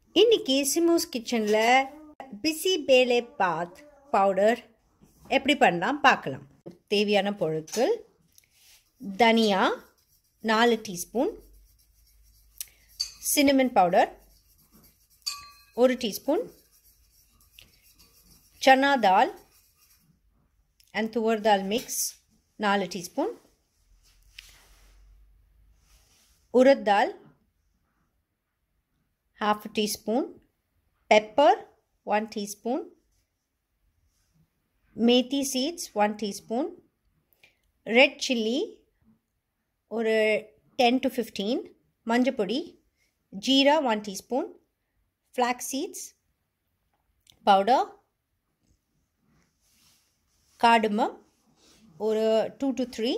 இன்னைக்கு சிமூஸ் கிச்சனில் பிசி பேலே பாத் பவுடர் எப்படி பண்ணலாம் பார்க்கலாம் தேவையான பொருட்கள் தனியா நாலு டீஸ்பூன் சின்னமன் பவுடர் ஒரு teaspoon chana dal and toor dal mix நாலு teaspoon urad dal half a teaspoon pepper 1 teaspoon methi seeds 1 teaspoon red chilli ஒரு டென் டு ஃபிஃப்டீன் மஞ்சப்பொடி jeera one teaspoon flax seeds powder cardamom ஒரு டூ டு த்ரீ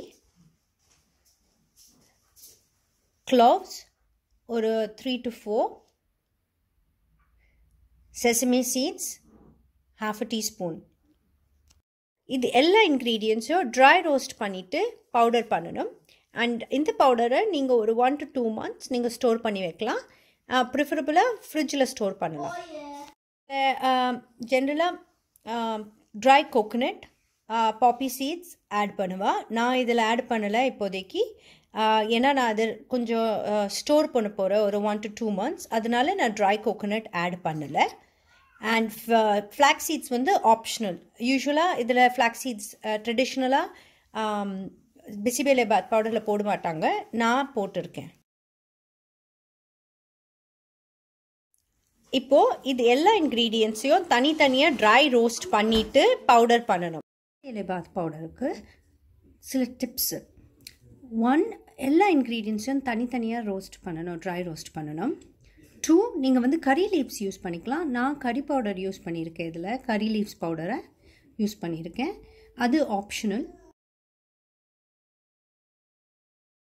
க்ளோவ்ஸ் ஒரு three to four sesame seeds half a teaspoon இது எல்லா இன்க்ரீடியன்ஸையும் dry roast பண்ணிவிட்டு powder பண்ணணும் and இந்த பவுடரை நீங்கள் ஒரு ஒன் டு டூ மந்த்ஸ் நீங்கள் ஸ்டோர் பண்ணி வைக்கலாம் ப்ரிஃபரபுளாக ஃப்ரிட்ஜில் ஸ்டோர் பண்ணலாம் ஜென்ரலாக dry coconut poppy seeds add பண்ணுவா நான் இதில் ஆட் பண்ணலை இப்போதைக்கு ஏன்னா நான் அது கொஞ்சம் ஸ்டோர் பண்ண போகிறேன் ஒரு ஒன் டு டூ மந்த்ஸ் அதனால நான் ட்ரை கோகோனட் ஆட் பண்ணலை அண்ட் ஃப்ளாக் சீட்ஸ் வந்து ஆப்ஷனல் யூஸ்வலாக இதில் ஃப்ளாக் சீட்ஸ் ட்ரெடிஷ்னலாக பிசிபேலே பாத் பவுடரில் போட மாட்டாங்க நான் போட்டிருக்கேன் இப்போது இது எல்லா இன்க்ரீடியன்ஸையும் தனித்தனியாக ட்ரை ரோஸ்ட் பண்ணிவிட்டு பவுடர் பண்ணணும் பிசிபேலே பாத் பவுடருக்கு சில டிப்ஸு ஒன் எல்லா இன்க்ரீடியன்ஸையும் தனித்தனியாக ரோஸ்ட் பண்ணணும் ட்ரை ரோஸ்ட் பண்ணணும் டூ நீங்கள் வந்து கறி லீவ்ஸ் யூஸ் பண்ணிக்கலாம் நான் கறி பவுடர் யூஸ் பண்ணியிருக்கேன் இதில் கறி லீவ்ஸ் பவுடரை யூஸ் பண்ணியிருக்கேன் அது ஆப்ஷனல்